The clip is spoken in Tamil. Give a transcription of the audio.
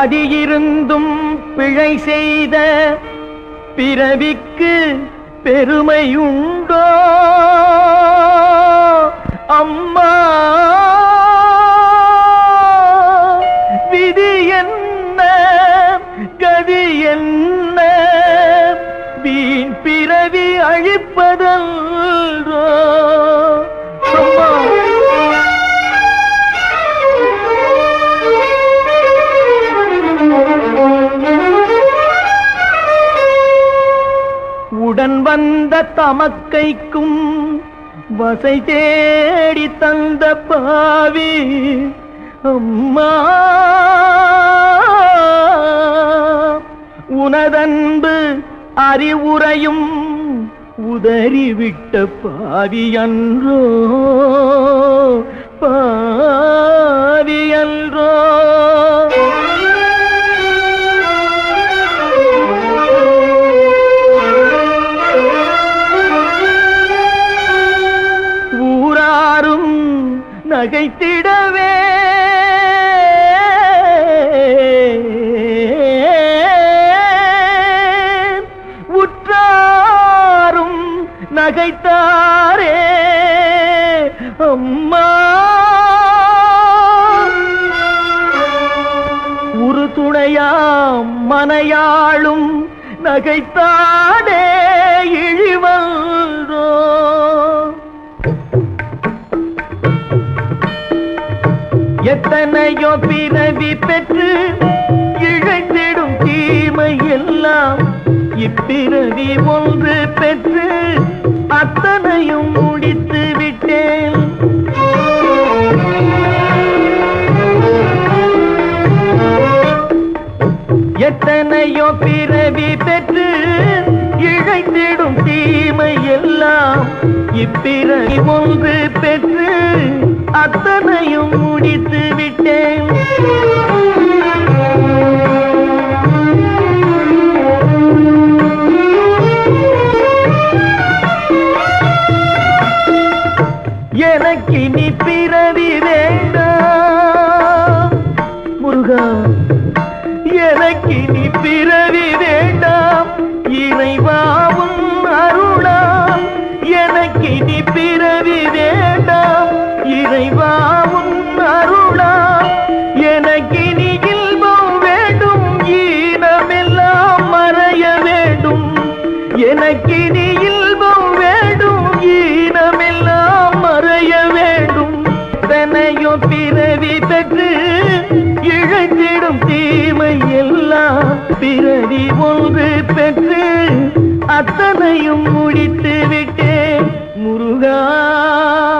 பதியிருந்தும் பிழை செய்த பிறவிக்கு பெருமையுண்டோ அம்மா விதி என்ன கதி என்ன வீண் பிறவி அழிப்பதல்றோ அம்மா உடன் வந்த தமக்கைக்கும் வசை தேடி தந்த பாவி அம்மா உனதன்பு அறிவுரையும் உதறிவிட்ட பாவி அன்றோ பாவி அன்றோ ஊராரும் நகைத்திடவே உற்றாரும் நகைத்தாரே அம்மா ஒரு துணையாம் மனையாளும் நகைத்தாடே இழிவன்றோ எத்தனையோ பிறவி பெற்று இழைத்திடும் தீமை எல்லாம் இப்பிறவி ஒன்று பெற்று அத்தனையும் முடித்து விட்டேன் எத்தனையோ பிறவி பெற்று இழைத்திடும் தீமை எல்லாம் இப்பிறவி ஒன்று பெற்று அத்தனையும் முடித்து விட்டேன் எனக்கு நீ பிறவி வேண்டாம் முருகா எனக்கு நீ பிறவி வேண்டாம் இறைவாவும் அருளாம் எனக்கு நீ பிறவி வேண்டாம் இறைவாவும் அருளாம் எனக்கு நீ இல்பம் வேண்டும் ஈனமெல்லாம் மறைய வேண்டும் எனக்கு நீ இல்பம் வேண்டும் ஈனமெல்லாம் மறைய வேண்டும் தனையோ பிறவி பெற்று இழந்திடும் தீமை எல்லாம் பிறவி ஒன்று பெற்று அத்தனையும் முடித்து விட்டேன் முருகா